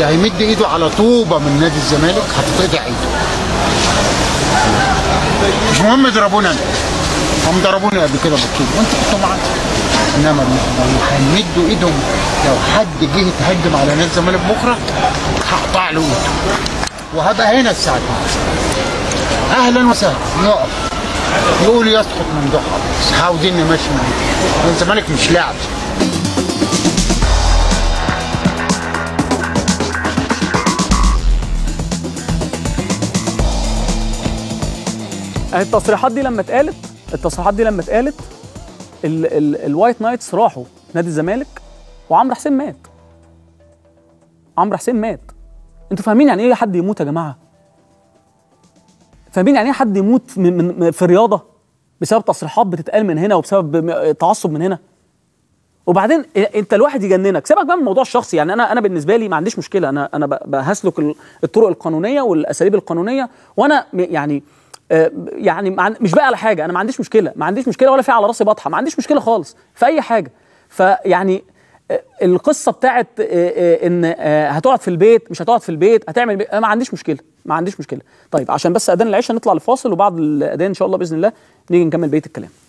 اللي هيمد ايده على طوبه من نادي الزمالك هتتقطع ايده مش مهم يضربونا أنا. هم ضربوني قبل كده بالطوب وانتوا كنتوا معانا انما لو هيمدوا ايدهم لو حد جه يتهجم على نادي الزمالك بكره هقطع له ايده وهبقى هنا الساعه 2 اهلا وسهلا يقف يقول يسقط من ضحى بس عاوزين نمشي معاه الزمالك مش لعب التصريحات دي لما اتقالت التصريحات دي لما اتقالت ال- ال- الوايت نايتس راحوا نادي الزمالك وعمرو حسين مات عمرو حسين مات انتوا فاهمين يعني ايه حد يموت يا جماعه فاهمين يعني ايه حد يموت من من من- في الرياضه بسبب تصريحات بتتقال من هنا وبسبب م- تعصب من هنا وبعدين إيه- انت الواحد يجننك سيبك بقى من الموضوع الشخصي يعني انا انا بالنسبه لي ما عنديش مشكله انا انا ب- بهسلك ال- الطرق القانونيه والاساليب القانونيه وانا م- يعني آه، يعني ما عن- مش بقى على حاجه انا ما عنديش مشكله ما عنديش مشكله ولا في على راسي بطحه ما عنديش مشكله خالص في اي حاجه فيعني آه، القصه بتاعت آه، آه، ان آه، هتقعد في البيت مش هتقعد في البيت هتعمل بي... ما عنديش مشكله ما عنديش مشكله طيب عشان بس اذان العشاء نطلع لفاصل وبعد الاذان ان شاء الله باذن الله نيجي نكمل بقيه الكلام